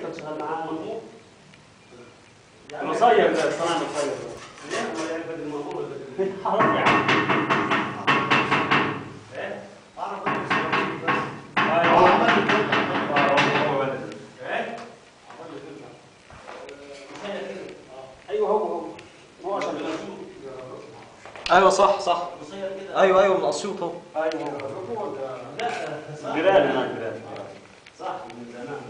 كنت شغال معاه مضمون المصير ده صنع المصير ليه ما يعرف المضمون ولا ده حرام يا عم ايه اعرف انا السعودي بس هو عمل لي كده. ايه عمل لي كده. مصير كده ايوه هو هو هو عشان بالأسيوط. ايوه صح صح مصير كده ايوه ايوه من اسيوط اهو ايوه هو لا صح جيران هناك جيران صح من زمان